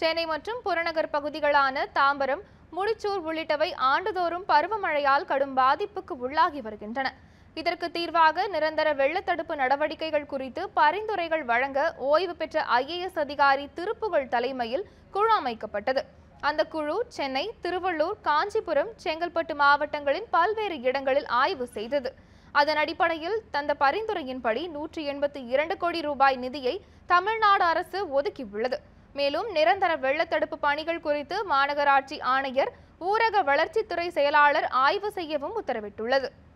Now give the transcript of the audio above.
சென்னை மற்றும் புறநகர் பகுதிகளான தாம்பரம் முடிச்சூர் உள்ளிட்டவை ஆண்டுதோறும் பருவமழையால் கடும் பாதிப்புக்கு உள்ளாகி வருகின்றன இதற்கு தீர்வாக நிரந்தர வெள்ளத்தடுப்பு நடவடிக்கைகள் குறித்து பரிந்துரைகள் வழங்க ஓய்வு பெற்ற ஐஏஎஸ் அதிகாரி திருப்புகழ் தலைமையில் குழு அமைக்கப்பட்டது அந்த குழு சென்னை திருவள்ளூர் காஞ்சிபுரம் செங்கல்பட்டு மாவட்டங்களின் பல்வேறு இடங்களில் ஆய்வு செய்தது அதன் அடிப்படையில் தந்த பரிந்துரையின்படி நூற்றி எண்பத்தி இரண்டு கோடி ரூபாய் நிதியை தமிழ்நாடு அரசு ஒதுக்கியுள்ளது மேலும் நிரந்தர வெள்ளத்தடுப்பு பணிகள் குறித்து மாநகராட்சி ஆணையர் ஊரக வளர்ச்சித்துறை செயலாளர் ஆய்வு செய்யவும் உத்தரவிட்டுள்ளது